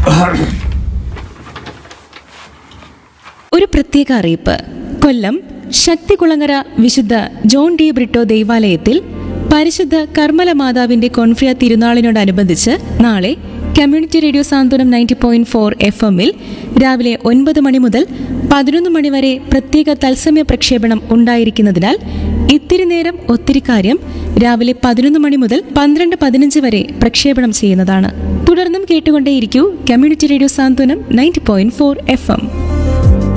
ഒരു പ്രത്യേക അറിയിപ്പ് കൊല്ലം ശക്തികുളങ്ങര വിശുദ്ധ ജോൺ ഡി ബ്രിട്ടോ ദൈവാലയത്തിൽ പരിശുദ്ധ കർമ്മല മാതാവിന്റെ കോൺഫ്രിയ തിരുനാളിനോടനുബന്ധിച്ച് നാളെ community radio Santhwanam ninety point four F എമ്മിൽ രാവിലെ ഒൻപത് മണി മുതൽ പതിനൊന്ന് മണി വരെ പ്രത്യേക തത്സമയ പ്രക്ഷേപണം ഉണ്ടായിരിക്കുന്നതിനാൽ ഇത്തിരി നേരം ഒത്തിരി കാര്യം രാവിലെ പതിനൊന്ന് മണി മുതൽ പന്ത്രണ്ട് പതിനഞ്ച് വരെ പ്രക്ഷേപണം ചെയ്യുന്നതാണ് തുടർന്നും കേട്ടുകൊണ്ടേയിരിക്കൂ community radio Santhwanam ninety point four F M